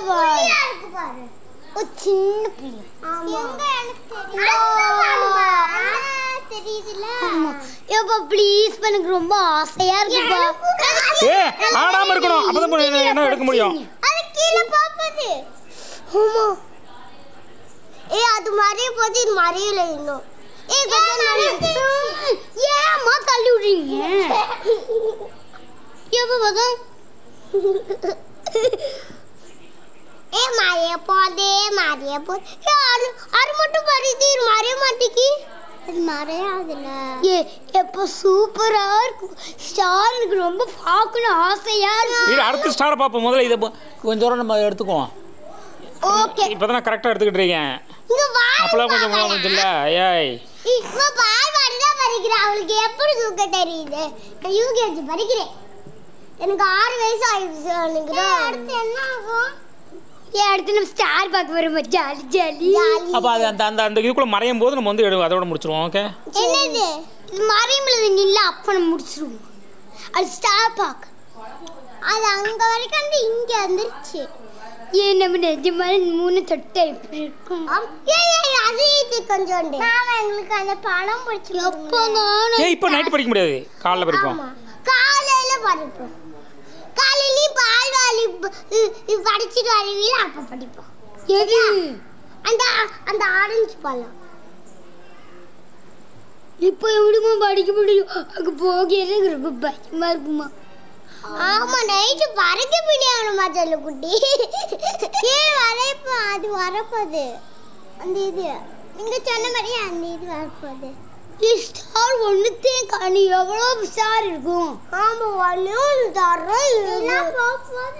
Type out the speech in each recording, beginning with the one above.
புள்ளியா இருக்கு பாரு ஒரு சின்ன புள்ளி எங்க எனக்கு தெரியும் தெரியுதுல ஏப்பா ப்ளீஸ் எனக்கு ரொம்ப ஆசையா இருக்குப்பா ஏ ஆடாம இருக்கணும் அப்பதான் போய் என்ன- என்ன எடுக்க முடியும் அது கீழே பாப்பது ஆமா ஏ அது மறைய போது இது மறையல இன்னும் ஏ கொஞ்சம் ஏம்மா தள்ளி விடுறீங்க எப்ப பார்த்தா ஏ மறைய போதே மறைய போது ஏ அது அது மட்டும் மறையுது இது மறைய மாட்டேங்கி அது மறையாதுல ஏ எப்ப சூப்பரா இருக்கு ஸ்டார் எனக்கு ரொம்ப பார்க்கணும் ஆசையா இருக்கு இது அடுத்த ஸ்டாரை பார்ப்போம் முதல்ல இதை போ- கொஞ்சம் தூரம் நம்ம எடுத்துக்குவோம் ஓகே இப்போ தான் கரெக்டாக எடுத்துக்கிட்டு இருக்கேன் இங்க வா அப்போலாம் கொஞ்சம் கொஞ்சம் இல்லை ஏய் இப்ப பால்வாடி தான் படிக்கிறேன் அவளுக்கு எப்படி தூக்க தெரியுது நான் யூகேஜி படிக்கிறேன் எனக்கு ஆறு வயசு ஆயிடுச்சு எனக்கு அடுத்து என்ன ஆகும் ஏன் அடுத்து நம்ம ஸ்டார் பார்க்க வரோம் ஜாலி ஜாலி ஜாலி அப்போ அது அந்த அந்த அந்த இதுக்குள்ளே மறையும் போது நம்ம வந்து எடு அதோட முடிச்சிருவோம் ஓகே என்னது இது மறைமுள்ள நில்ல அப்ப நம்ம முடிச்சிருவோம் அது ஸ்டார் பார்க்க அது அங்க வரைக்கும் வந்து இங்க வந்துருச்சு ஏன் நம்ம நிஜமான மூணு தொட்டை எப்படி இருக்கும் ஆம். ஏய், ஏய், அது இது கொஞ்சோண்டு மாமா எங்களுக்கு அந்த பழம் பிடிச்சி எப்போ நானும் ஏய் இப்போ நைட்டு படிக்க முடியாது காலைல படிப்போம் ஆமா காலையில படிப்போம் காலையிலயும் பால்வாடி ப- இ- இ- படிச்சுட்டு வருவீங்க அப்ப படிப்போம் எது அந்த அந்த ஆரஞ்சு பழம் இப்போ எப்படிமா படிக்க முடியும் அங்க போக எனக்கு ரொம்ப பயமா இருக்குமா ஆமா நைட்டு பறக்க முடியாதுமா சொல்லு குட்டி ஏன் வரைப்போ அது வரப்போகுது அந்த இது நீங்க சொன்ன மாதிரியே அந்த இது வரப்போகுது ஸ்டார் ஒண்ணுத்தே காணி எவ்வளவு ஸ்டார் இருக்கும் ஆமா ஒண்ணு தரோம் எல்லாம் போகுது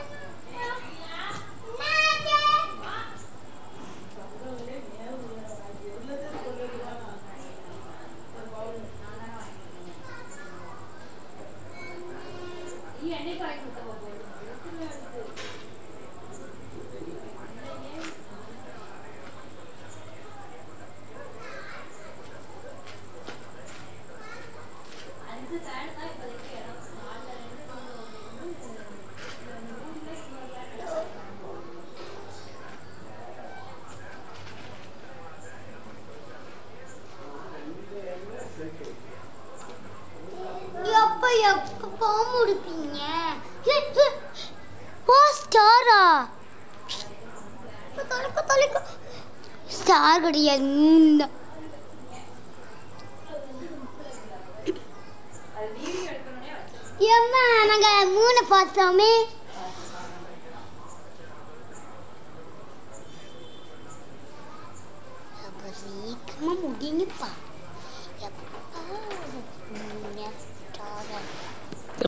எப்ப எப்ப போக முடிப்பீங்க ஓ ஸ்டாரா தொலைக்க தொலைக்க ஸ்டார் கிடையாது மூணு தான் ஏம்மா நாங்க மூணு பார்த்தோமே அப்ப சீக்கிரமா முடிங்கப்பா